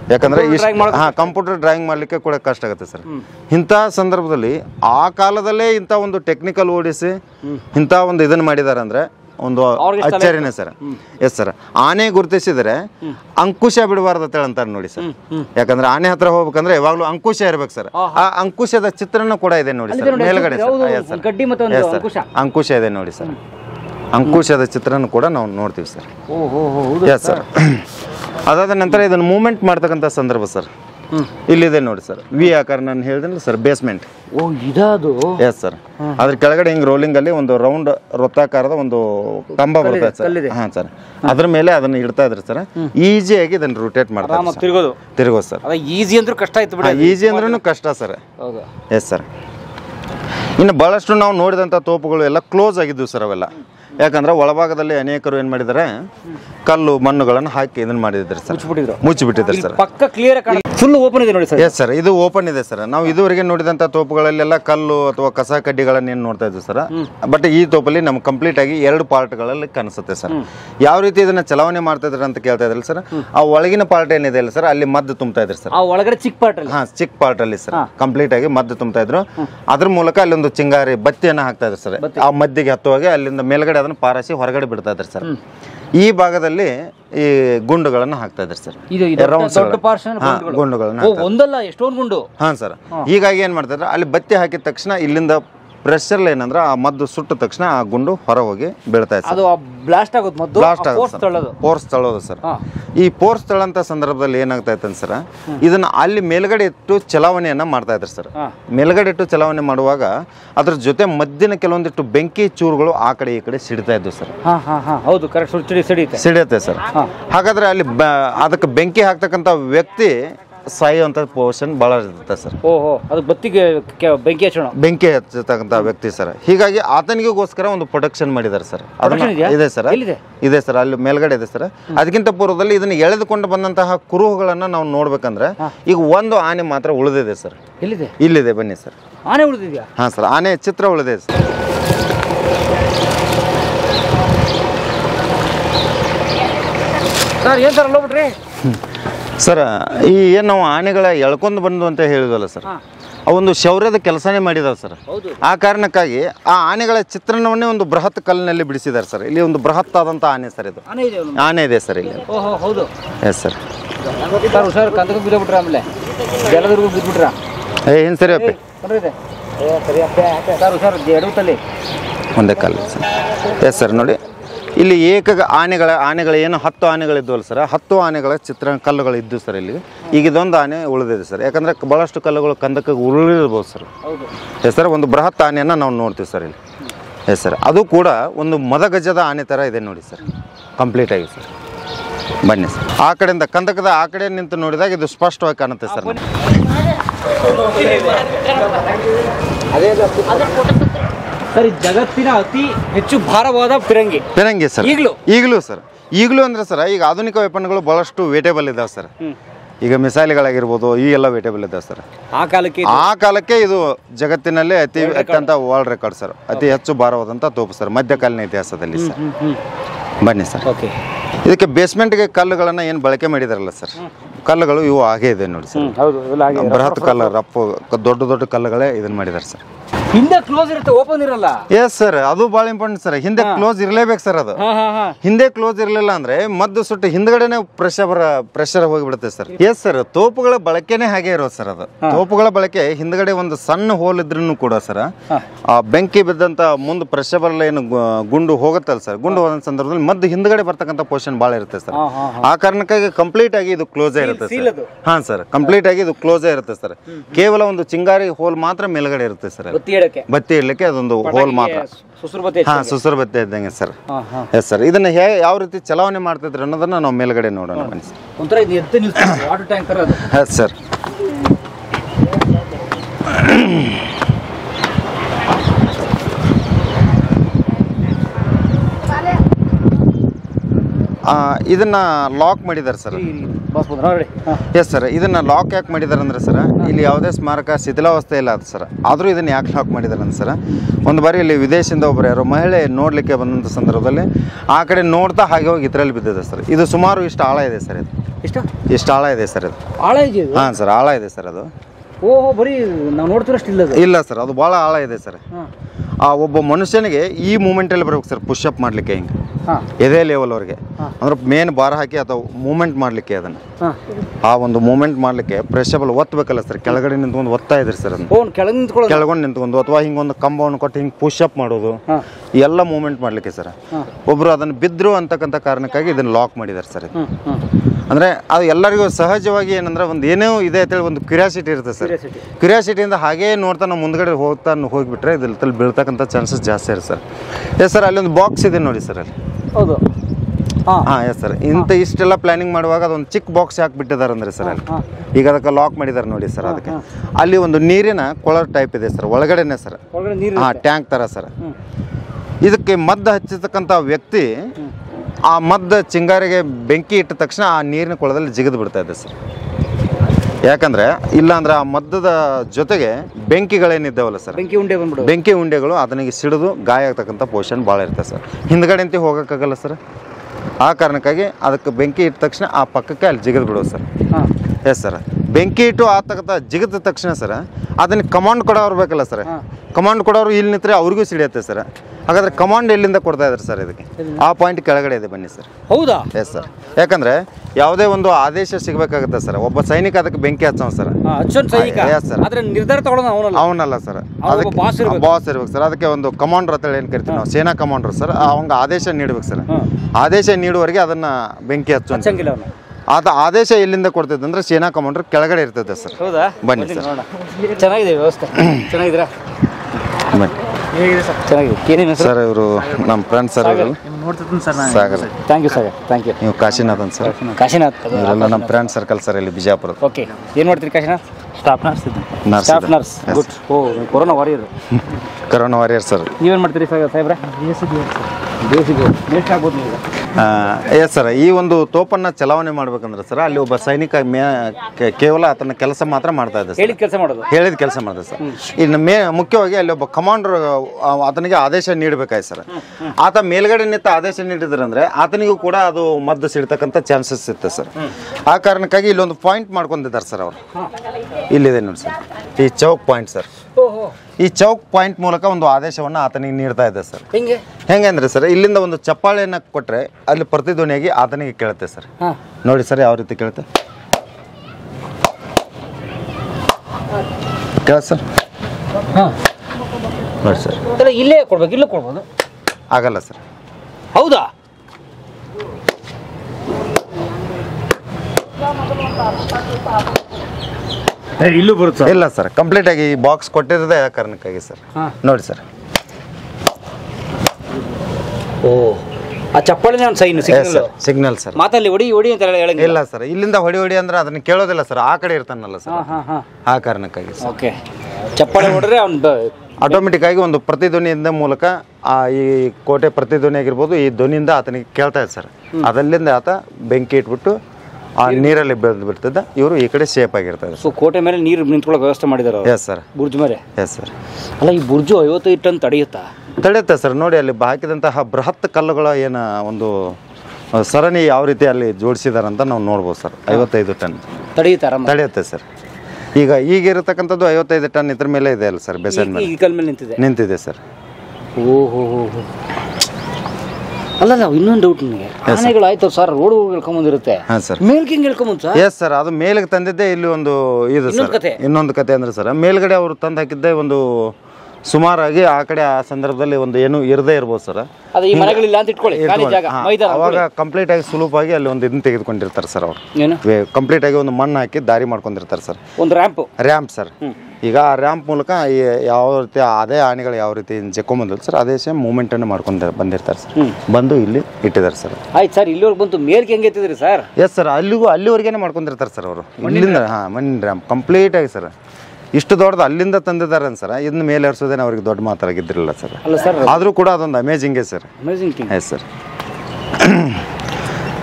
ಯಾಕಂದ್ರೆ Computer drawing ಮಾಡೋದು ಹಾಂ ಕಂಪ್ಯೂಟರ್ ಡ್ರಾಯಿಂಗ್ ಮಾಡಲಿಕ್ಕೆ ಕೂಡ ಕಷ್ಟ ಆಗುತ್ತೆ ಸರ್ ಇಂಥ ಸಂದರ್ಭದಲ್ಲಿ ಆ ಕಾಲದಲ್ಲೇ ಇಂಥ ಒಂದು ಟೆಕ್ನಿಕಲ್ ಓಡಿಸಿ ಇಂಥ ಒಂದು ಇದನ್ನು ಮಾಡಿದ್ದಾರೆ ಅಂದ್ರೆ ಒಂದು ಅವ್ರಿಗೆ ಇಷ್ಟ ಅಚ್ಚರಿನೇ ಸರ್ ಎಸ್ ಸರ್ ಆನೆ ಗುರುತಿಸಿದರೆ ಅಂಕುಶ ಬಿಡಬಾರ್ದು ಅಂತ ಅಂತಾರೆ ನೋಡಿ ಸರ್ ಯಾಕಂದ್ರೆ ಆನೆ ಹತ್ರ ಹೋಗ್ಬೇಕಂದ್ರೆ ಯಾವಾಗಲೂ ಅಂಕುಶ ಇರ್ಬೇಕು ಸರ್ ಆ ಅಂಕುಶದ ಚಿತ್ರನೂ ಕೂಡ ಇದೆ ನೋಡಿ ಸರ್ ನೋಡಿ, ಮೇಲ್ಗಡೆ ಸರ್ ಯಾವುದು ಎಸ್ ಸರ್ ಗಡ್ಡಿ ಮತ್ತು ಒಂದು ಎಸ್ ಸರ್ ಅಂಕುಶ. ಅಂಕುಶ ಇದೆ ನೋಡಿ ಸರ್ ಅಂಕುಶದ ಚಿತ್ರನೂ ಕೂಡ ನಾವು ನೋಡ್ತೀವಿ ಸರ್ ಓ ಹೋ ಹೋ ಹೌದು ಎಸ್ ಸರ್ ಅದಾದ ನಂತರ ಇದನ್ನು ಮೂಮೆಂಟ್ ಮಾಡ್ತಕ್ಕಂಥ ಸಂದರ್ಭ ಸರ್ ಇಲ್ಲಿದೆ ನೋಡಿ ಸರ್ ವಿ ಆಕಾರ ನಾನು ಹೇಳಿದ್ರೆ ಸರ್ ಬೇಸ್ಮೆಂಟ್ ಓ ಇದದು ಎಸ್ ಸರ್ ಅದ್ರ ಕೆಳಗಡೆ ಹಿಂಗೆ ರೋಲಿಂಗ್ ಅಲ್ಲಿ ಒಂದು ರೌಂಡ್ ವೃತ್ತಾಕಾರದ ಒಂದು ಕಂಬ ಬರ್ತದೆ ಸರ್ ಕಲ್ಲಿದೆ. ಹಾಂ ಸರ್ ಅದ್ರ ಮೇಲೆ ಅದನ್ನ ಇಡ್ತಾ ಇದ್ರಿ ಸರ್ ಈಸಿಯಾಗಿ ಇದನ್ನ ರೊಟೇಟ್ ಮಾಡ್ತಾರೆ ಆರಾಮಾಗಿ ತಿರುಗೋದು ತಿರುಗೋದು ಸರ್ ಅದ ಈಸಿ ಅಂದ್ರೂ ಕಷ್ಟ ಆಯ್ತು ಬಿಡಿ ಈಸಿ ಅಂದ್ರೂ ಕಷ್ಟ ಸರ್ ಹೌದು ಎಸ್ ಸರ್ ಇನ್ನು ಭಾಳಷ್ಟು ನಾವು ನೋಡಿದಂಥ ತೋಪುಗಳು ಎಲ್ಲ ಕ್ಲೋಸ್ ಆಗಿದ್ವು ಸರ್ ಅವೆಲ್ಲ ಯಾಕಂದ್ರೆ ಒಳಭಾಗದಲ್ಲಿ ಅನೇಕರು ಏನು ಮಾಡಿದ್ದಾರೆ ಕಲ್ಲು ಮಣ್ಣುಗಳನ್ನು ಹಾಕಿ ಇದನ್ನ ಮಾಡಿದ್ದಾರೆ ಸರ್ ಮುಚ್ಚಿಬಿಟ್ಟಿದ್ರು ಮುಚ್ಚಿಬಿಟ್ಟಿದ್ದಾರೆ ಸರ್ ಪಕ್ಕ ಕ್ಲಿಯರ್ ಫುಲ್ ಓಪನ್ ಇದೆ ನೋಡಿ ಸರ್ ಎಸ್ ಸರ್ ಇದು ಓಪನ್ ಇದೆ ಸರ್ ನಾವು ಇದುವರೆಗೆ ನೋಡಿದಂಥ ತೋಪುಗಳಲ್ಲೆಲ್ಲ ಕಲ್ಲು ಅಥವಾ ಕಸ ಕಡ್ಡಿಗಳನ್ನ ಏನು ನೋಡ್ತಾ ಇದ್ವಿ ಸರ್ ಬಟ್ ಈ ತೋಪಲ್ಲಿ ನಮ್ಗೆ ಕಂಪ್ಲೀಟ್ ಆಗಿ ಎರಡು ಪಾರ್ಟ್ಗಳಲ್ಲಿ ಕಾಣಿಸುತ್ತೆ ಸರ್ ಯಾವ ರೀತಿ ಇದನ್ನ ಚಲಾವಣೆ ಮಾಡ್ತಾ ಇದ್ದಾರೆ ಅಂತ ಕೇಳ್ತಾ ಇದ್ರಲ್ಲ ಸರ್ ಆ ಒಳಗಿನ ಪಾರ್ಟ್ ಏನಿದೆ ಅಲ್ಲ ಸರ್ ಅಲ್ಲಿ ಮದ್ದು ತುಂಬ್ತಾ ಇದ್ರಿ ಸರ್ ಆ ಒಳಗಡೆ ಚಿಕ್ಕ ಪಾರ್ಟ್ ಅಲ್ಲಿ ಹಾ ಚಿಕ್ಕ ಪಾರ್ಟ್ ಅಲ್ಲಿ ಸರ್ ಕಂಪ್ಲೀಟ್ ಆಗಿ ಮದ್ದು ತುಂಬ್ತಾ ಇದ್ರು ಅದ್ರ ಮೂಲಕ ಅಲ್ಲಿ ಒಂದು ಚಿಂಗಾರಿ ಬತ್ತಿಯನ್ನ ಹಾಕ್ತಾ ಇದ್ರು ಸರ್ ಆ ಮದ್ದಿಗೆ ಹತ್ತುವಾಗ ಅಲ್ಲಿಂದ ಮೇಲ್ಗಡೆ ಅದನ್ನ ಪಾರಾಸಿ ಹೊರಗಡೆ ಬಿಡ್ತಾ ಇದ್ರು ಸರ್ ಈ ಭಾಗದಲ್ಲಿ ಈ ಗುಂಡುಗಳನ್ನು ಹಾಕ್ತಾ ಇದ್ರು ಸರ್ ಇದು ಇದು Rounds ದೊಡ್ಡ ಗಳು. ಪಾರ್ಷನ್ ಹಾ, ಗುಂಡುಗಳನ್ನ ಓ ಒಂದಲ್ಲ ಎಷ್ಟೊಂದು ಗುಂಡು ಹಾಂ ಸರ್ ಹೀಗಾಗಿ ಏನು ಮಾಡ್ತಾರೆ ಅಲ್ಲಿ ಬತ್ತಿ ಹಾಕಿದ ತಕ್ಷಣ ಇಲ್ಲಿಂದ ಪ್ರೆಷರ್ ಏನಂದ್ರೆ ಆ ಮದ್ದು ಸುಟ್ಟ ತಕ್ಷಣ ಆ ಗುಂಡು ಹೊರ ಹೋಗಿ ಬೀಳ್ತಾ ಇದೆ ಸರ್ ಅದು ಬ್ಲಾಸ್ಟ್ ಆಗೋದು ಮದ್ದು ಬ್ಲಾಸ್ಟ್ ಫೋರ್ಸ್ ಆಗುತ್ತೆ ತಳ್ಳೋದು ಫೋರ್ಸ್ ತಳ್ಳೋದು ಸರ್ ಹಾ. ಈ ಫೋರ್ಸ್ ತಳ್ಳಂತ ಸಂದರ್ಭದಲ್ಲಿ ಏನಾಗ್ತಾ ಇತ್ತು ಸರ್ ಇದನ್ನ ಅಲ್ಲಿ ಮೇಲ್ಗಡೆ ಇಟ್ಟು ಚಲಾವಣೆಯನ್ನ ಮಾಡ್ತಾ ಇದ್ರು ಸರ್ ಹಾ. ಮೇಲ್ಗಡೆ ಇಟ್ಟು ಚಲಾವಣೆ ಮಾಡುವಾಗ ಅದ್ರ ಜೊತೆ ಮದ್ದಿನ ಕೆಲವೊಂದಿಷ್ಟು ಬೆಂಕಿ ಚೂರುಗಳು ಆ ಕಡೆ ಈ ಕಡೆ ಸಿಡ್ತಾ ಇದ್ವು ಸರ್ ಹಾ ಹಾ ಹಾ ಹೌದು ಕರೆಕ್ಟ್ ಸುಡಿ ಸಿಡಿಯುತ್ತೆ ಸಿಡಿಯುತ್ತೆ ಸರ್ ಹಾಗಾದ್ರೆ ಅಲ್ಲಿ ಬ- ಅದಕ್ಕೆ ಬೆಂಕಿ ಹಾಕ್ತಕ್ಕಂಥ ವ್ಯಕ್ತಿ ಸಾಯುವಂಥ ಪೋರ್ಷನ್ ಭಾಳ ಇರುತ್ತೆ ಸರ್ ಓ ಹೋ ಅದು ಬತ್ತಿಗೆ ಕೆ- ಬೆಂಕಿ ಹಚ್ಚೋಣ ಬೆಂಕಿ ಹಚ್ಚತಕ್ಕಂಥ ವ್ಯಕ್ತಿ ಸರ್ ಹೀಗಾಗಿ ಆತನಿಗೋಸ್ಕರ ಒಂದು ಪ್ರೊಟೆಕ್ಷನ್ ಮಾಡಿದ್ದಾರೆ ಸರ್ Protection ಇದೆಯಾ? ಇದೆ ಸರ್ ಎಲ್ಲಿದೆ? ಇದೆ ಸರ್ ಅಲ್ಲಿ ಮೇಲ್ಗಡೆ ಇದೆ ಸರ್ ಅದಕ್ಕಿಂತ ಪೂರ್ವದಲ್ಲಿ ಇದನ್ನ ಎಳೆದುಕೊಂಡು ಬಂದಂತಹ ಕುರುಹುಗಳನ್ನ ನಾವು ನೋಡ್ಬೇಕಂದ್ರೆ ಈಗ ಒಂದು ಆನೆ ಮಾತ್ರ ಉಳಿದಿದೆ ಸರ್ ಎಲ್ಲಿದೆ ಇಲ್ಲಿದೆ ಬನ್ನಿ ಸರ್ ಆನೆ ಉಳಿದಿದ್ಯಾ ಹಾಂ ಸರ್ ಆನೆ ಚಿತ್ರ ಉಳಿದಿದೆ ಸರ್ ಸರ್ ಏನ್ ಸರ್ ಅಲ್ಲೋಗ್ಬಿಟ್ರಿ ಸರ್ ಈ ಏನು ನಾವು ಆನೆಗಳ ಎಳ್ಕೊಂಡು ಬಂದು ಅಂತ ಹೇಳಿದ್ವಲ್ಲ ಸರ್ ಹಾ. ಅವೊಂದು ಶೌರ್ಯದ ಕೆಲಸನೇ ಮಾಡಿದಾವೆ ಸರ್ ಹೌದು ಆ ಕಾರಣಕ್ಕಾಗಿ ಆ ಆನೆಗಳ ಚಿತ್ರಣವನ್ನೇ ಒಂದು ಬೃಹತ್ ಕಲ್ಲಿನಲ್ಲಿ ಬಿಡಿಸಿದ್ದಾರೆ ಸರ್ ಇಲ್ಲಿ ಒಂದು ಬೃಹತ್ ಆದಂಥ ಆನೆ ಸರ್ ಇದು ಆನೆ ಇದೆ ಅವ್ನು. ಆನೆ ಇದೆ ಸರ್ ಇಲ್ಲಿ ಓಹೋ ಹೌದು ಎಸ್ ಸರ್ ಸರ್ ಹುಷಾರು ಕಂದಕ ಬಿದ್ದೋಗ್ಬಿಟ್ರ ಆಮೇಲೆ ಜಲದುರ್ಗ ಬಿದ್ಬಿಟ್ರ ಏ ಏನು ಸರಿ ಅಪ್ಪಿ ನೋಡ್ರಿ ಇದೆ ಸರ್ ಹುಷಾರು ಎಡವತ್ತಲ್ಲಿ ಒಂದೇ ಕಲ್ಲು ಸರ್ ಎಸ್ ಸರ್ ನೋಡಿ ಇಲ್ಲಿ ಏಕ ಆನೆಗಳ ಆನೆಗಳ ಏನು ಹತ್ತು ಆನೆಗಳಿದ್ವಲ್ಲ ಸರ್ ಹತ್ತು ಆನೆಗಳ ಚಿತ್ರ ಕಲ್ಲುಗಳು ಇದ್ದು ಸರ್ ಇಲ್ಲಿ ಈಗ ಇದೊಂದು ಆನೆ ಉಳಿದಿದೆ ಸರ್ ಯಾಕಂದ್ರೆ ಭಾಳಷ್ಟು ಕಲ್ಲುಗಳು ಕಂದಕ್ಕೆ ಉರುಳಿರ್ಬೋದು ಸರ್ ಹೌದು ಎಸ್ ಸರ್ ಒಂದು ಬೃಹತ್ ಆನೆಯನ್ನು ನಾವು ನೋಡ್ತೀವಿ ಸರ್ ಇಲ್ಲಿ ಎಸ್ ಸರ್ ಅದು ಕೂಡ ಒಂದು ಮದಗಜದ ಆನೆ ಥರ ಇದೆ ನೋಡಿ ಸರ್ ಕಂಪ್ಲೀಟ್ ಆಗಿ ಸರ್ ಬನ್ನಿ ಸರ್ ಆ ಕಡೆಯಿಂದ ಕಂದಕದ ಆ ಕಡೆ ನಿಂತು ನೋಡಿದಾಗ ಇದು ಸ್ಪಷ್ಟವಾಗಿ ಕಾಣುತ್ತೆ ಸರ್ ನಮ್ಗೆ. ಸರ್ ಈ ಜಗತ್ತಿನ ಅತಿ ಹೆಚ್ಚು ಭಾರವಾದ ಫಿರಂಗಿ ಫಿರಂಗಿ ಸರ್ ಈಗ್ಲೂ? ಈಗಲೂ ಸರ್ ಈಗಲೂ ಅಂದ್ರೆ ಸರ್ ಈಗ ಆಧುನಿಕ ವೆಪನ್ಗಳು ಭಾಳಷ್ಟು ವೇಟೇಬಲ್ ಇದಾವೆ ಸರ್ ಈಗ ಮಿಸೈಲ್ಗಳಾಗಿರ್ಬೋದು ಈ ಎಲ್ಲ ವೇಟೇಬಲ್ ಇದಾವೆ ಸರ್ ಆ ಕಾಲಕ್ಕೆ ಆ ಕಾಲಕ್ಕೆ ಇದು ಜಗತ್ತಿನಲ್ಲೇ ಅತಿ ಅತ್ಯಂತ ವರ್ಲ್ಡ್ ರೆಕಾರ್ಡ್ ಸರ್ ಅತಿ ಹೆಚ್ಚು ಭಾರವಾದಂಥ ತೋಪು ಸರ್ ಮಧ್ಯಕಾಲೀನ ಇತಿಹಾಸದಲ್ಲಿ ಸರ್ ಬನ್ನಿ ಸರ್ ಓಕೆ ಇದಕ್ಕೆ ಬೇಸ್ಮೆಂಟ್ಗೆ ಕಲ್ಲುಗಳನ್ನು ಏನು ಬಳಕೆ ಮಾಡಿದಾರಲ್ಲ ಸರ್ ಕಲ್ಲುಗಳು ಇವು ಹಾಗೆ ಇದೆ ನೋಡಿ ಸರ್ ಹೌದು ಎಲ್ಲ ಹಾಗೆ ಬೃಹತ್ ಕಲ್ಲು ರಪ್ಪು ದೊಡ್ಡ ದೊಡ್ಡ ಕಲ್ಲುಗಳೇ ಇದನ್ನ ಮಾಡಿದ್ದಾರೆ ಸರ್ ಹಿಂದೆ ಕ್ಲೋಸ್ ಇರುತ್ತೆ ಓಪನ್ ಇರಲ್ಲ ಎಸ್ ಸರ್ ಅದು ಭಾಳ ಇಂಪಾರ್ಟೆಂಟ್ ಸರ್ ಹಿಂದೆ ಕ್ಲೋಸ್ ಇರಲೇಬೇಕು ಸರ್ ಅದು ಹಾ ಹಾ ಹಾ ಹಿಂದೆ ಕ್ಲೋಸ್ ಇರಲಿಲ್ಲ ಅಂದ್ರೆ ಮದ್ದು ಸುಟ್ಟು ಹಿಂದ್ಗಡೆನೆ ಪ್ರೆಷರ್ ಪ್ರೆಷರ್ ಹೋಗಿಬಿಡುತ್ತೆ ಸರ್ ಎಸ್ ಸರ್ ತೋಪುಗಳ ಬಳಕೆನೇ ಹಾಗೆ ಇರೋದು ಸರ್ ಅದು ತೋಪುಗಳ ಬಳಕೆ ಹಿಂದ್ಗಡೆ ಒಂದು ಸಣ್ಣ ಹೋಲ್ ಇದ್ರೂ ಕೂಡ ಸರ್ ಆ ಬೆಂಕಿ ಬಿದ್ದಂತ ಮುಂದೆ ಪ್ರೆಷರ್ ಏನು ಗು- ಗುಂಡು ಹೋಗುತ್ತಲ್ಲ ಸರ್ ಗುಂಡು ಹೋದ ಸಂದರ್ಭದಲ್ಲಿ ಮದ್ದು ಹಿಂದ್ಗಡೆ ಬರ್ತಕ್ಕಂಥ ಪೋರ್ಷನ್ ಭಾಳ ಇರುತ್ತೆ ಸರ್ ಹಾ, ಹಾ, ಆ ಕಾರಣಕ್ಕಾಗಿ ಕಂಪ್ಲೀಟ್ ಆಗಿ ಇದು ಕ್ಲೋಸೇ ಇರುತ್ತೆ seal ಅದು. ಸರ್ ಹಾಂ ಸರ್ ಕಂಪ್ಲೀಟ್ ಆಗಿ ಇದು ಕ್ಲೋಸೇ ಇರುತ್ತೆ ಸರ್ ಕೇವಲ ಒಂದು ಚಿಂಗಾರಿ ಹೋಲ್ ಮಾತ್ರ ಮೇಲ್ಗಡೆ ಇರುತ್ತೆ ಸರ್ ಅದು. ಬತ್ತಿ ಇಡಕ್ಕೆ ಬತ್ತಿ ಇಡ್ಲಿಕ್ಕೆ ಅದೊಂದು ಹೋಲ್ ಮಾತ್ರ ಸುಸುರು ಬತ್ತಿ ಹಾ ಸುಸರು ಬತ್ತೆ ಇದ್ದಂಗೆ ಸರ್ ಹಾ ಹಾ ಎಸ್ ಸರ್ ಇದನ್ನ ಹೇ ಯಾವ ರೀತಿ ಚಲಾವಣೆ ಮಾಡ್ತಿದ್ರು ಅನ್ನೋದನ್ನ ನಾವು ಮೇಲ್ಗಡೆ ನೋಡೋಣ ಬನ್ನಿ ಸರ್ ಒಂಥರ ಇದು ಎದ್ದು ನಿಲ್ಸ್ತಾರೆ ವಾಟರ್ ಟ್ಯಾಂಕರ್ ಅದು ಎಸ್ ಸರ್ ಆ, ಇದನ್ನ ಲಾಕ್ ಮಾಡಿದ್ದಾರೆ ಸರ್ ಬಾಸ್ ಬಂದ್ರ ನೋಡಿ ಹಾಂ ಎಸ್ ಸರ್ ಇದನ್ನ ಲಾಕ್ ಯಾಕೆ ಮಾಡಿದ್ದಾರೆ ಅಂದ್ರೆ ಸರ್ ಇಲ್ಲಿ ಯಾವುದೇ ಸ್ಮಾರಕ ಶಿಥಿಲಾವಸ್ಥೆ ಇಲ್ಲ ಅದು ಸರ್ ಆದರೂ ಇದನ್ನ ಯಾಕೆ ಲಾಕ್ ಮಾಡಿದ್ದಾರೆ ಅಂದ್ರೆ ಸರ್ ಒಂದು ಬಾರಿ ಇಲ್ಲಿ ವಿದೇಶದಿಂದ ಒಬ್ಬರು ಯಾರೋ ಮಹಿಳೆ ನೋಡಲಿಕ್ಕೆ ಬಂದಂಥ ಸಂದರ್ಭದಲ್ಲಿ ಆ ಕಡೆ ನೋಡ್ತಾ ಹಾಗೆ ಹೋಗಿ ಇದರಲ್ಲಿ ಬಿದ್ದಿದೆ ಸರ್ ಇದು ಸುಮಾರು ಇಷ್ಟು ಆಳ ಇದೆ ಸರ್ ಇದು ಎಷ್ಟು ಇಷ್ಟು ಆಳ ಇದೆ ಸರ್ ಇದು ಆಳ ಇದೆಯಾ ಇದು? ಹಾಂ ಸರ್ ಆಳ ಇದೆ ಸರ್ ಅದು ಓಹೋ ಬರೀ ನಾವು ನೋಡ್ತಿರೋಷ್ಟು ಇಲ್ಲ ಅದು ಇಲ್ಲ ಸರ್ ಅದು ಭಾಳ ಆಳ ಇದೆ ಸರ್ ಹಾಂ ಆ ಒಬ್ಬ ಮನುಷ್ಯನಿಗೆ ಈ ಮೂಮೆಂಟಲ್ಲಿ ಬರ್ಬೇಕು ಸರ್ ಪುಷಪ್ ಮಾಡಲಿಕ್ಕೆ ಹಿಂಗೆ ಹಾಂ ಎದೆ ಲೆವೆಲ್ ಅವ್ರಿಗೆ ಹಾ. ಅಂದ್ರೆ ಮೇನ್ ಭಾರ ಹಾಕಿ ಅಥವಾ ಮೂಮೆಂಟ್ ಮಾಡಲಿಕ್ಕೆ ಅದನ್ನು ಹಾಂ ಆ ಒಂದು ಮೂಮೆಂಟ್ ಮಾಡಲಿಕ್ಕೆ ಪ್ರೆಷಬಲ್ ಒತ್ತಬೇಕಲ್ಲ ಸರ್ ಕೆಳಗಡೆ ನಿಂತ್ಕೊಂಡು ಒತ್ತಾ ಇದ್ರಿ ಸರ್ ಅದನ್ನ ಫೋನ್ ಕೆಳಗೆ ನಿಂತ್ಕೊಳ್ಳೋದು ಕೆಳಗೊಂಡು ನಿಂತ್ಕೊಂಡು ಅಥವಾ ಹಿಂಗೊಂದು ಕಂಬವನ್ನು ಕೊಟ್ಟು ಹಿಂಗೆ ಪುಷಪ್ ಮಾಡೋದು ಹಾಂ ಎಲ್ಲ ಮೂಮೆಂಟ್ ಮಾಡಲಿಕ್ಕೆ ಸರ್ ಹಾಂ ಒಬ್ಬರು ಅದನ್ನು ಬಿದ್ದರು ಅಂತಕ್ಕಂಥ ಕಾರಣಕ್ಕಾಗಿ ಇದನ್ನು ಲಾಕ್ ಮಾಡಿದ್ದಾರೆ ಸರ್ ಇದು. ಹ್ಞೂ ಹ್ಞೂ ಅಂದರೆ ಅದು ಎಲ್ಲರಿಗೂ ಸಹಜವಾಗಿ ಏನಂದ್ರೆ ಒಂದು ಏನೋ ಇದೆ ಅಂತೇಳಿ ಒಂದು ಕ್ಯೂರಿಯಾಸಿಟಿ ಇರುತ್ತೆ ಸರ್ Curiosity. ಕ್ಯೂರಿಯಾಸಿಟಿಯಿಂದ ಹಾಗೇ ನೋಡ್ತಾ ನಾವು ಮುಂದ್ಗಡೆ ಹೋಗ್ತಾ ಹೋಗಿಬಿಟ್ರೆ ಇದ್ರಲ್ಲಿ ಬೀಳ್ತಕ್ಕಂಥ ಚಾನ್ಸಸ್ ಜಾಸ್ತಿ ಇರುತ್ತೆ ಸರ್ ಎಸ್ ಸರ್ ಅಲ್ಲೊಂದು ಬಾಕ್ಸ್ ಇದೆ ನೋಡಿ ಸರ್ ಅಲ್ಲಿ ಹೌದು ಹಾಂ ಹಾಂ ಎಸ್ ಸರ್ ಇಂಥ ಇಷ್ಟೆಲ್ಲ ಪ್ಲಾನಿಂಗ್ ಮಾಡುವಾಗ ಅದೊಂದು ಚಿಕ್ಕ ಬಾಕ್ಸ್ ಯಾಕೆ ಬಿಟ್ಟಿದ್ದಾರೆ ಅಂದ್ರೆ ಸರ್ ಅಲ್ಲಿ ಹಾಂ ಈಗ ಅದಕ್ಕೆ ಲಾಕ್ ಮಾಡಿದ್ದಾರೆ ನೋಡಿ ಸರ್ ಅದಕ್ಕೆ ಅಲ್ಲಿ ಒಂದು ನೀರಿನ ಕೊಳರ್ ಟೈಪ್ ಇದೆ ಸರ್ ಒಳಗಡೆನೆ ಸರ್ ಒಳಗಡೆ ನೀರು ಹಾಂ ಟ್ಯಾಂಕ್ ಥರ ಸರ್ ಹ್ಞೂ ಇದಕ್ಕೆ ಮದ್ದು ಹಚ್ಚಿರ್ತಕ್ಕಂಥ ವ್ಯಕ್ತಿ ಆ ಮದ್ದು ಚಿಂಗಾರಿಗೆ ಬೆಂಕಿ ಇಟ್ಟ ತಕ್ಷಣ ಆ ನೀರಿನ ಕೊಳದಲ್ಲಿ ಜಿಗಿದು ಬಿಡ್ತಾ ಇದೆ ಸರ್ ಯಾಕಂದ್ರೆ ಇಲ್ಲ ಅಂದ್ರೆ ಆ ಮದ್ದದ ಜೊತೆಗೆ ಬೆಂಕಿಗಳೇನಿದ್ದಾವಲ್ಲ ಸರ್ ಬೆಂಕಿ ಉಂಡೆ ಬಂದ್ಬಿಡು ಬೆಂಕಿ ಉಂಡೆಗಳು ಅದನಿಗೆ ಸಿಡಿದು ಗಾಯ ಆಗ್ತಕ್ಕಂಥ ಪೋಷನ್ ಭಾಳ ಇರ್ತದೆ ಸರ್ ಹಿಂದ್ಗಡೆ ಅಂತ ಹೋಗೋಕ್ಕಾಗಲ್ಲ ಸರ್ ಆ ಕಾರಣಕ್ಕಾಗಿ ಅದಕ್ಕೆ ಬೆಂಕಿ ಇಟ್ಟ ತಕ್ಷಣ ಆ ಪಕ್ಕಕ್ಕೆ ಅಲ್ಲಿ ಜಿಗಿದು ಬಿಡೋದು ಸರ್ ಹಾಂ ಎಸ್ ಸರ್ ಬೆಂಕಿ ಇಟ್ಟು ಆತಕ್ಕಂಥ ಜಿಗಿದ ತಕ್ಷಣ ಸರ್ ಅದನ್ನ ಕಮಾಂಡ್ ಕೊಡೋರು ಬೇಕಲ್ಲ ಸರ್ ಹಾಂ. ಕಮಾಂಡ್ ಕೊಡೋರು ಇಲ್ಲಿ ನಿಂತರೆ ಅವ್ರಿಗೂ ಸಿಡಿಯುತ್ತೆ ಸರ್ ಹಾಗಾದ್ರೆ ಕಮಾಂಡ್ ಎಲ್ಲಿಂದ ಕೊಡ್ತಾ ಇದ್ದಾರೆ ಸರ್ ಇದಕ್ಕೆ ಆ ಪಾಯಿಂಟ್ ಕೆಳಗಡೆ ಇದೆ ಬನ್ನಿ ಸರ್ ಹೌದಾ ಎಸ್ ಸರ್ ಯಾಕಂದ್ರೆ ಯಾವುದೇ ಒಂದು ಆದೇಶ ಸಿಗಬೇಕಾಗುತ್ತೆ ಸರ್ ಒಬ್ಬ ಸೈನಿಕ ಅದಕ್ಕೆ ಬೆಂಕಿ ಹಚ್ಚೋಣ ಸರ್ ಹಾಂ ಅಚ್ಚೊಂದು ಸೈನಿಕ yes, sir. ಆದ್ರೆ ನಿರ್ಧಾರ ತಗೊಳ್ಳೋದು ಅವನಲ್ಲ ಅವನಲ್ಲ ಸರ್ ಒಬ್ಬ boss ಇರ್ಬೇಕು. ಬಾಸ್ ಇರ್ಬೇಕು ಸರ್ ಅದಕ್ಕೆ ಒಂದು ಕಮಾಂಡರ್ ಅಂತೇಳಿ ಏನು ಕರಿತೀವಿ ನಾವು ಸೇನಾ ಕಮಾಂಡರ್ ಸರ್ ಅವಂಗ ಆದೇಶ ನೀಡ್ಬೇಕು ಸರ್ ಹಾಂ ಆದೇಶ ನೀಡುವವರೆಗೆ ಅದನ್ನ ಬೆಂಕಿ ಹಚ್ಚು ಅಂತ. ಹಚ್ಚಂಗಿಲ್ಲ ಅವನು ಆತ ಆದೇಶ ಎಲ್ಲಿಂದ ಕೊಡ್ತೈತೆ ಅಂದ್ರೆ ಸೇನಾ ಕಮಾಂಡರ್ ಕೆಳಗಡೆ ಇರ್ತೈತೆ ಸರ್ ಹೌದಾ ಬನ್ನಿ ಸರ್. ನೋಡೋಣ ಚೆನ್ನಾಗಿದೆ ವ್ಯವಸ್ಥೆ ಚೆನ್ನಾಗಿದ್ದೀರಾ ಬನ್ನಿ ಹೇಗಿದೆ ಸರ್ ಚೆನ್ನಾಗಿದೆ ಏನೇನು ಹೆಸರು ಸರ್ ಇವರು ನಮ್ಮ ಫ್ರೆಂಡ್ ಸರ್ ಇವರು ನೋಡ್ತಿದ್ದೀನಿ ಸರ್ ನಾನು Sagar thank you sir thank you ನೀವು ಕಾಶಿನಾಥ್ ಅಂತ ಸರ್ ಕಾಶಿನಾಥ್ ಇವರೆಲ್ಲ ನಮ್ಮ ಫ್ರೆಂಡ್ ಸರ್ಕಲ್ ಸರ್ ಇಲ್ಲಿ ಬಿಜಾಪುರದ ಓಕೆ ಏನು ಮಾಡ್ತೀರಿ Kashinath staff nurse Nurse staff ಇದೆ. Nurse Yes. Good oh corona warrior corona warrior sir ನೀವೇನು ಮಾಡ್ತೀರಿ ಸರ್ ಸಾಹೇಬ್ರೆ ಬೇಸಿಗೆ ಎಷ್ಟು ಆಗ್ಬೋದು ನೀವು ಎಸ್ ಸರ್ ಈ ಒಂದು ತೋಪನ್ನ ಚಲಾವಣೆ ಮಾಡ್ಬೇಕಂದ್ರೆ ಸರ್ ಅಲ್ಲಿ ಒಬ್ಬ ಸೈನಿಕ ಮೇ ಕೆ- ಕೇವಲ ಆತನ ಕೆಲಸ ಮಾತ್ರ ಮಾಡ್ತಾ ಇದ್ದ ಸರ್ ಹೇಳಿದ ಕೆಲಸ ಮಾಡೋದು ಹೇಳಿದ ಕೆಲಸ ಮಾಡಿದೆ ಸರ್ ಇನ್ನು ಮೇ ಮುಖ್ಯವಾಗಿ ಅಲ್ಲಿ ಒಬ್ಬ ಕಮಾಂಡರ್ ಆತನಿಗೆ ಆದೇಶ ನೀಡಬೇಕಾಯ್ತು ಸರ್ ಆತ ಮೇಲ್ಗಡೆ ನಿಂತ ಆದೇಶ ನೀಡಿದ್ರಂದ್ರೆ ಆತನಿಗೂ ಕೂಡ ಅದು ಮದ್ದು ಸಿಡ್ತಕ್ಕಂಥ ಚಾನ್ಸಸ್ ಇರುತ್ತೆ ಸರ್ ಆ ಕಾರಣಕ್ಕಾಗಿ ಇಲ್ಲೊಂದು ಪಾಯಿಂಟ್ ಮಾಡ್ಕೊಂಡಿದ್ದಾರೆ ಸರ್ ಅವರು ಇಲ್ಲಿದೆ ನೋಡಿ ಸರ್ ಈ ಚೌಕ್ ಪಾಯಿಂಟ್ ಸರ್ ಓಹೋ ಈ ಚೌಕ್ ಪಾಯಿಂಟ್ ಮೂಲಕ ಒಂದು ಆದೇಶವನ್ನು ಆತನಿಗೆ ನೀಡ್ತಾ ಇದೆ ಸರ್ ಹೆಂಗೆ ಹೆಂಗೆ ಅಂದ್ರೆ ಸರ್ ಇಲ್ಲಿಂದ ಒಂದು ಚಪ್ಪಾಳೆಯನ್ನು ಕೊಟ್ಟರೆ ಅಲ್ಲಿ ಪ್ರತಿಧ್ವನಿಯಾಗಿ ಆತನಿಗೆ ಕೇಳುತ್ತೆ ಸರ್ ಹಾಂ ನೋಡಿ ಸರ್ ಯಾವ ರೀತಿ ಕೇಳುತ್ತೆ ಕೇಳ ಸರ್ ಹಾಂ ನೋಡಿ ಸರ್ ಅಲ್ಲ ಇಲ್ಲೇ ಕೊಡ್ಬೇಕು ಇಲ್ಲೇ ಕೊಡ್ಬೋದು ಆಗಲ್ಲ ಸರ್ ಹೌದಾ ಇಲ್ಲೂ ಬರುತ್ತೆ ಇಲ್ಲ ಸರ್ ಕಂಪ್ಲೀಟ್ ಆಗಿ ಈ ಬಾಕ್ಸ್ ಕೊಟ್ಟಿರೋದೇ ಆ ಕಾರಣಕ್ಕಾಗಿ ಸರ್ ಹಾಂ ನೋಡಿ ಸರ್ ಓ ಆ ಚಪ್ಪಾಳಿನ ಒಂದು sign yes signal sir signal sir ಮಾತಲ್ಲಿ ಹೊಡಿ ಹೊಡಿ ಅಂತ ಹೇಳಂಗಿಲ್ಲ ಇಲ್ಲ ಸರ್ ಇಲ್ಲಿಂದ ಹೊಡಿ ಹೊಡಿ ಅಂದ್ರೆ ಅದನ್ನ ಕೇಳೋದಿಲ್ಲ ಸರ್ ಆ ಕಡೆ ಇರ್ತಾನಲ್ಲ ಸರ್ ಹಾಂ ಹಾಂ ಹಾಂ ಆ ಕಾರಣಕ್ಕಾಗಿ ಸರ್ ಓಕೆ ಚಪ್ಪಾಳೆ ಹೊಡ್ರೆ ಅವ್ನು ಆಟೋಮೆಟಿಕ್ ಆಗಿ ಒಂದು ಪ್ರತಿಧ್ವನಿಯಿಂದ ಮೂಲಕ ಆ ಈ ಕೋಟೆ ಪ್ರತಿಧ್ವನಿ ಆಗಿರ್ಬೋದು ಈ ಧ್ವನಿಯಿಂದ ಆತನಿಗೆ ಕೇಳ್ತಾ ಇದೆ ಸರ್ ಅದಲ್ಲಿಂದ ಆತ ಬೆಂಕಿ ಇಟ್ಬಿಟ್ಟು ಆ ನೀರಲ್ಲಿ ಬೆಳೆದು ಬಿಡ್ತಿದ್ದ ಇವರು ಈ ಕಡೆ ಸೇಫ್ ಆಗಿರ್ತಾರೆ ಸೊ ಕೋಟೆ ಮೇಲೆ ನೀರು ನಿಂತ್ಕೊಳ್ಳೋ ವ್ಯವಸ್ಥೆ ಮಾಡಿದಾರೆ ಅವ್ರು ಎಸ್ ಸರ್ ಬುರ್ಜ್ ಮೇಲೆ ಎಸ್ ಸರ್ ಅಲ್ಲ ಈ ಬುರ್ಜು ಐವತ್ತೈದು ಟನ್ ತಡೆಯುತ್ತಾ ತಡೆಯುತ್ತೆ ಸರ್ ನೋಡಿ ಅಲ್ಲಿ ಹಾಕಿದಂತಹ ಬೃಹತ್ ಕಲ್ಲುಗಳ ಏನು ಒಂದು ಆ, ಸರಣಿ ಯಾವ ರೀತಿ ಅಲ್ಲಿ ಜೋಡಿಸಿದಾರೆ ಅಂತ ನಾವು ನೋಡ್ಬೋದು ಸರ್ ಐವತ್ತೈದು ಟನ್ ತಡೆಯುತ್ತೆ ಆರಾಮ ತಡೆಯುತ್ತೆ ಸರ್ ಈಗ ಈಗ ಇರತಕ್ಕಂಥದ್ದು ಐವತ್ತೈದು ಟನ್ ಇದ್ರ ಮೇಲೆ ಇದೆ ಅಲ್ಲ ಸರ್ ಬೇಸನ್ ಮೇಲೆ ಈ ಕಲ್ ಮೇಲೆ ನಿಂತಿದೆ ನಿಂತಿದೆ ಸರ್ ಓ ಹೋ ಹೋ ಹೋ ಅಲ್ಲಲ್ಲ ಇನ್ನೊಂದು ಡೌಟ್ ನನಗೆ ಆನೆಗಳು ಆಯ್ತು ಸರ್ ರೋಡ್ ಹೇಳ್ಕೊಂಬಂದಿರುತ್ತೆ ಹಾಂ ಸರ್ ಮೇಲ್ಗೆ ಹೆಂಗೆ ಹೇಳ್ಕೊಂಬಂದು ಸರ್ ಎಸ್ ಸರ್ ಅದು ಮೇಲಿಗೆ ತಂದಿದ್ದೆ ಇಲ್ಲಿ ಒಂದು ಇದು ಇನ್ನೊಂದು ಸರ್ ಕತೆ. ಇನ್ನೊಂದು ಕತೆ ಅಂದ್ರೆ ಸರ್ ಮೇಲ್ಗಡೆ ಅವರು ತಂದು ಹಾಕಿದ್ದೆ ಒಂದು ಸುಮಾರಾಗಿ ಆ ಕಡೆ ಆ ಸಂದರ್ಭದಲ್ಲಿ ಒಂದು ಏನು ಇರದೇ ಇರ್ಬೋದು ಸರ್ ಅದು ಈ ಮನೆಗಳಿಲ್ಲ ಅಂತ ಇಟ್ಕೊಳ್ಳಿ ಖಾಲಿ ಜಾಗ ಹಾ, ಮೈದಾನ ಅವಾಗ ಕಂಪ್ಲೀಟ್ ಆಗಿ ಸುಲಭವಾಗಿ ಅಲ್ಲಿ ಒಂದು ಇದನ್ನ ತೆಗೆದುಕೊಂಡಿರ್ತಾರೆ ಸರ್ ಅವರು ಏನು ಕಂಪ್ಲೀಟ್ ಆಗಿ ಒಂದು ಮಣ್ಣು ಹಾಕಿ ದಾರಿ ಮಾಡ್ಕೊಂಡಿರ್ತಾರೆ ಸರ್ ಒಂದು ರ್ಯಾಂಪು ರ್ಯಾಂಪ್ ಸರ್ ಈಗ ಆ ರ್ಯಾಂಪ್ ಮೂಲಕ ಈ ಯಾವ ರೀತಿ ಅದೇ ಆನೆಗಳು ಯಾವ ರೀತಿ ಜಕ್ಕೊಂಬಂದಿಲ್ಲ ಸರ್ ಅದೇ ಸೇಮ್ ಮೂಮೆಂಟನ್ನು ಮಾಡ್ಕೊಂಡು ಬಂದಿರ್ತಾರೆ ಸರ್ ಬಂದು ಇಲ್ಲಿ ಇಟ್ಟಿದ್ದಾರೆ ಸರ್ ಆಯ್ತು ಸರ್ ಇಲ್ಲಿವರೆಗೆ ಬಂತು ಮೇಲ್ಗೆ ಹೆಂಗೆ ಎತ್ತಿದ್ರಿ ಸರ್ ಎಸ್ ಸರ್ ಅಲ್ಲಿಗೂ ಅಲ್ಲಿವರೆಗೇನೆ ಮಾಡ್ಕೊಂಡಿರ್ತಾರೆ ಸರ್ ಅವರು ಇಲ್ಲಿಂದ ಹಾಂ ಮಣ್ಣಿನ ರ್ಯಾಂಪ್ ಕಂಪ್ಲೀಟ್ ಆಗಿ ಸರ್ ಇಷ್ಟು ದೊಡ್ಡದು ಅಲ್ಲಿಂದ ತಂದಿದ್ದಾರೆ ಸರ್ ಇದನ್ನ ಮೇಲೆ ಹರಿಸೋದೇನೆ ಅವ್ರಿಗೆ ದೊಡ್ಡ ಮಾತಾಗಿದ್ದಿರಲಿಲ್ಲ ಸರ್ ಅಲ್ಲ ಸರ್ ಆದರೂ ಕೂಡ ಅದೊಂದು ಅಮೇಜಿಂಗೇ sir amazing thing yes sir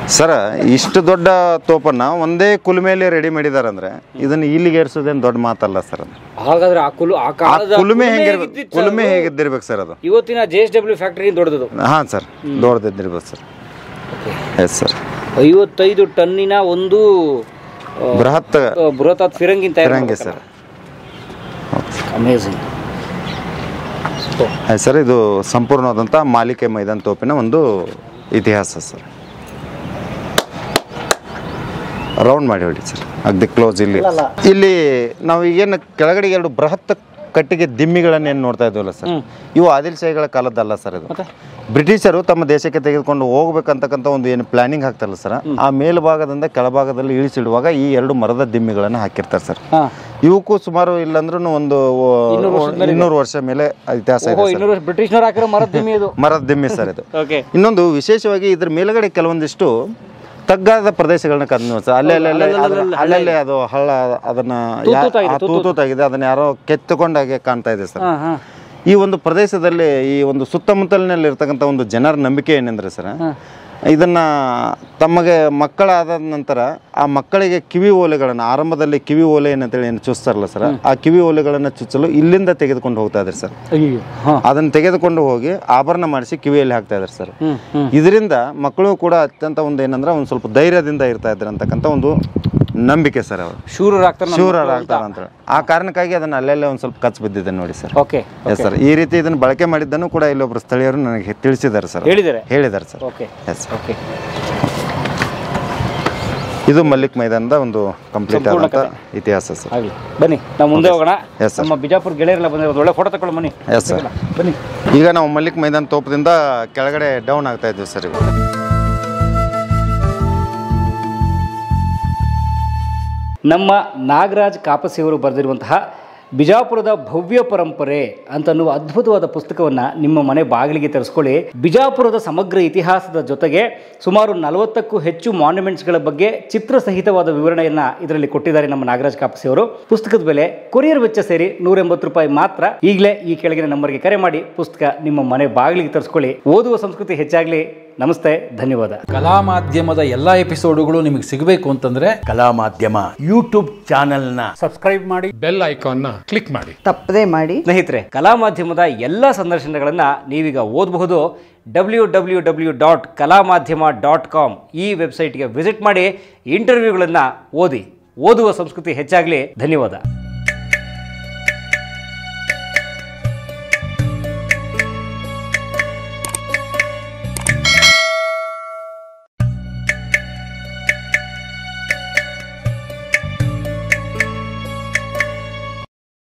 sir ಇಷ್ಟು ದೊಡ್ಡ ತೋಪನ್ನ ಒಂದೇ ಕುಲುಮೆಯಲ್ಲಿ ರೆಡಿ ಮಾಡಿದಾರಂದ್ರೆ ಇದನ್ನ ಇಲ್ಲಿಗೆ ಏರ್ಸೋದೇನು ದೊಡ್ಡ ಮಾತಲ್ಲ ಸರ್ ಅದು ಹಾಗಾದ್ರೆ ಆ ಕುಲು ಆ ಆ ಕಾಲದ ಕುಲುಮೆ ಹೆಂಗಿರ್ಬೇಕು ಹೇಗಿದ್ದಿತ್ತು ಕುಲುಮೆ ಅದು? ಹೇಗಿದ್ದಿರ್ಬೇಕು ಸರ್ ಅದು ಇವತ್ತಿನ ಜೆ ಎಸ್ ಡಬ್ಲ್ಯೂ ಫ್ಯಾಕ್ಟರಿ ದೊಡ್ಡದು ಹಾಂ ಸರ್ ದೊಡ್ಡದಿದ್ದಿರ್ಬೇಕು ಸರ್ ಎಸ್ ಸರ್ ಐವತ್ತೈದು ಟನ್ನಿನ ಒಂದು ಆ, ಬೃಹತ್ ಆ, ಬೃಹತ್ ಫಿರಂಗಿನ ಫಿರಂಗಿ ಸರ್ ಅಮೇಝಿಂಗ್ ಆಯ್ತು ಸರ್ ಇದು ಸಂಪೂರ್ಣವಾದಂಥ ಮಾಲಿಕೆ ಮೈದಾನ ತೋಪಿನ ಒಂದು ಇತಿಹಾಸ ಸರ್ ರೌಂಡ್ ಮಾಡಿ ಹೊಡಿ ಸರ್ ಅಗ್ದಿ ಕ್ಲೋಸ್ ಇಲ್ಲಿ ಇಲ್ಲಿ ನಾವು ಏನು ಕೆಳಗಡೆ ಎರಡು ಬೃಹತ್ ಕಟ್ಟಿಗೆ ದಿಮ್ಮಿಗಳನ್ನ ಏನು ನೋಡ್ತಾ ಇದ್ವಲ್ಲ ಸರ್ ಇವು ಆದಿಲ್ ಶಾಹಿಗಳ ಕಾಲದ್ದಲ್ಲ ಸರ್ ಇದು ಬ್ರಿಟಿಷರು ತಮ್ಮ ದೇಶಕ್ಕೆ ತೆಗೆದುಕೊಂಡು ಹೋಗ್ಬೇಕಂತಕ್ಕಂಥ ಒಂದು ಏನು ಪ್ಲಾನಿಂಗ್ ಹಾಕ್ತಾರಲ್ಲ ಸರ್ ಆ ಮೇಲ್ಭಾಗದಿಂದ ಕೆಳಭಾಗದಲ್ಲಿ ಇಳಿಸಿಡುವಾಗ ಈ ಎರಡು ಮರದ ದಿಮ್ಮಿಗಳನ್ನು ಹಾಕಿರ್ತಾರೆ ಸರ್ ಹಾಂ ಇವಕ್ಕೂ ಸುಮಾರು ಇಲ್ಲಂದ್ರೂ ಒಂದು ಇನ್ನೂರು ವರ್ಷ ಮೇಲೆ ಇತಿಹಾಸ ಇದೆ ಓಹೋ ಸರ್. ಇನ್ನೂರು ಬ್ರಿಟಿಷ್ನವ್ರು ಹಾಕಿರೋ ಮರದ ದಿಮ್ಮಿ ಇದು ಮರದ ದಿಮ್ಮಿ ಸರ್ ಇದು ಓಕೆ ಇನ್ನೊಂದು ವಿಶೇಷವಾಗಿ ಇದ್ರ ಮೇಲ್ಗಡೆ ಕೆಲವೊಂದಿಷ್ಟು ತಗ್ಗಾದ ಪ್ರದೇಶಗಳನ್ನ ಕಂಡು ಸರ್ ಅಲ್ಲೇ ಅಲ್ಲೇ ಅಲ್ಲೇ ಅಲ್ಲಲ್ಲೇ ಅದು ಹಳ್ಳ ಅದನ್ನ ಯಾ- ಆ ತೂತೂತಾಗಿದೆ ಅದನ್ನ ಯಾರೋ ಕೆತ್ತುಕೊಂಡಾಗೆ ಕಾಣ್ತಾ ಇದೆ ಸರ್ ಹಾಂ ಹಾಂ ಈ ಒಂದು ಪ್ರದೇಶದಲ್ಲಿ ಈ ಒಂದು ಸುತ್ತಮುತ್ತಲಿನಲ್ಲಿ ಇರ್ತಕ್ಕಂಥ ಒಂದು ಜನರ ನಂಬಿಕೆ ಏನಂದ್ರೆ ಸರ್ ಇದನ್ನ ತಮಗೆ ಮಕ್ಕಳಾದ ನಂತರ ಆ ಮಕ್ಕಳಿಗೆ ಕಿವಿ ಓಲೆಗಳನ್ನು ಆರಂಭದಲ್ಲಿ ಕಿವಿ ಓಲೆ ಏನಂತೇಳಿ ಏನು ಚುಚ್ತಾರಲ್ಲ ಸರ್ ಆ ಕಿವಿ ಓಲೆಗಳನ್ನು ಚುಚ್ಚಲು ಇಲ್ಲಿಂದ ತೆಗೆದುಕೊಂಡು ಹೋಗ್ತಾ ಇದ್ದಾರೆ ಸರ್ ಅಯ್ಯೋ ಹಾಂ ಅದನ್ನ ತೆಗೆದುಕೊಂಡು ಹೋಗಿ ಆಭರಣ ಮಾಡಿಸಿ ಕಿವಿಯಲ್ಲಿ ಹಾಕ್ತಾ ಇದ್ದಾರೆ ಸರ್ ಹ್ಞೂ ಹ್ಞೂ ಇದರಿಂದ ಮಕ್ಕಳು ಕೂಡ ಅತ್ಯಂತ ಒಂದು ಏನಂದ್ರೆ ಒಂದು ಸ್ವಲ್ಪ ಧೈರ್ಯದಿಂದ ಇರ್ತಾ ಇದ್ದಾರೆ ಅಂತಕ್ಕಂಥ ಒಂದು ನಂಬಿಕೆ ಸರ್ ಅವರು ಶೂರರಾಗ್ತಾರೆ ಶೂರರಾಗ್ತಾರೆ ಅಂತ ಆ ಕಾರಣಕ್ಕಾಗಿ ಅದನ್ನ ಅಲ್ಲೆಲ್ಲೇ ಒಂದು ಸ್ವಲ್ಪ ಕಚ್ ಬಿದ್ದಿದೆ ನೋಡಿ ಸರ್ ಓಕೆ ಎಸ್ ಸರ್ ಈ ರೀತಿ ಇದನ್ನ ಬಳಕೆ ಮಾಡಿದ್ದನ್ನು ಕೂಡ ಇಲ್ಲೊಬ್ರು ಸ್ಥಳೀಯರು ನನಗೆ ತಿಳಿಸಿದ್ದಾರೆ ಸರ್ ಹೇಳಿದ್ದಾರೆ ಹೇಳಿದ್ದಾರೆ ಸರ್ ಓಕೆ ಎಸ್ ಓಕೆ ಇದು ಮಲ್ಲಿಕ್ ಮೈದಾನದ ಒಂದು ಕಂಪ್ಲೀಟ್ ಆದಂಥ ಇತಿಹಾಸ ಸರ್ ಆಗಲಿ ಬನ್ನಿ ನಾವು ಮುಂದೆ ಹೋಗೋಣ Yes, sir. ನಮ್ಮ ಬಿಜಾಪುರ ಗೆಳೆಯರೆಲ್ಲ ಬಂದಿರೋದು ಒಳ್ಳೆ ಫೋಟೋ ತಗೊಳ್ಳಿ ಬನ್ನಿ ಎಸ್ ಸರ್ ಬನ್ನಿ ಈಗ ನಾವು ಮಲ್ಲಿಕ್ ಮೈದಾನ ತೋಪದಿಂದ ಕೆಳಗಡೆ ಡೌನ್ ಆಗ್ತಾ ಇದ್ದೀವಿ ಸರ್ ಇವಾಗ ನಮ್ಮ ನಾಗರಾಜ್ ಕಾಪಸಿಯವರು ಬರೆದಿರುವಂತಹ ಬಿಜಾಪುರದ ಭವ್ಯ ಪರಂಪರೆ ಅಂತನ್ನುವ ಅದ್ಭುತವಾದ ಪುಸ್ತಕವನ್ನು ನಿಮ್ಮ ಮನೆ ಬಾಗಿಲಿಗೆ ತರಿಸ್ಕೊಳ್ಳಿ ಬಿಜಾಪುರದ ಸಮಗ್ರ ಇತಿಹಾಸದ ಜೊತೆಗೆ ಸುಮಾರು ನಲವತ್ತಕ್ಕೂ ಹೆಚ್ಚು ಮಾನ್ಯುಮೆಂಟ್ಸ್ಗಳ ಬಗ್ಗೆ ಚಿತ್ರಸಹಿತವಾದ ವಿವರಣೆಯನ್ನು ಇದರಲ್ಲಿ ಕೊಟ್ಟಿದ್ದಾರೆ ನಮ್ಮ ನಾಗರಾಜ್ ಕಾಪಸಿಯವರು ಪುಸ್ತಕದ ಬೆಲೆ ಕೊರಿಯರ್ ವೆಚ್ಚ ಸೇರಿ ನೂರ ಎಂಬತ್ತು ರೂಪಾಯಿ ಮಾತ್ರ ಈಗಲೇ ಈ ಕೆಳಗಿನ ನಂಬರ್ಗೆ ಕರೆ ಮಾಡಿ ಪುಸ್ತಕ ನಿಮ್ಮ ಮನೆ ಬಾಗಿಲಿಗೆ ತರಿಸ್ಕೊಳ್ಳಿ ಓದುವ ಸಂಸ್ಕೃತಿ ಹೆಚ್ಚಾಗಲಿ ನಮಸ್ತೆ ಧನ್ಯವಾದ ಕಲಾ ಮಾಧ್ಯಮದ ಎಲ್ಲಾ ಎಪಿಸೋಡುಗಳು ನಿಮಗೆ ಸಿಗಬೇಕು ಅಂತಂದ್ರೆ ಕಲಾ ಮಾಧ್ಯಮ ಯೂಟ್ಯೂಬ್ ಚಾನೆಲ್ನ ಬೆಲ್ ಐಕಾನ್ನ ಕ್ಲಿಕ್ ಮಾಡಿ ತಪ್ಪದೇ ಮಾಡಿ ಸ್ನೇಹಿತರೆ ಕಲಾ ಮಾಧ್ಯಮದ ಎಲ್ಲ ಸಂದರ್ಶನಗಳನ್ನು ನೀವೀಗ ಓದಬಹುದು ಡಬ್ಲ್ಯೂ ಡಬ್ಲ್ಯೂ ಡಬ್ಲ್ಯೂ ಡಾಟ್ ಕಲಾ ಮಾಧ್ಯಮ ಡಾಟ್ ಕಾಮ್ ಈ ವೆಬ್ಸೈಟ್ಗೆ ವಿಸಿಟ್ ಮಾಡಿ ಇಂಟರ್ವ್ಯೂಗಳನ್ನು ಓದಿ ಓದುವ ಸಂಸ್ಕೃತಿ ಹೆಚ್ಚಾಗಲಿ ಧನ್ಯವಾದ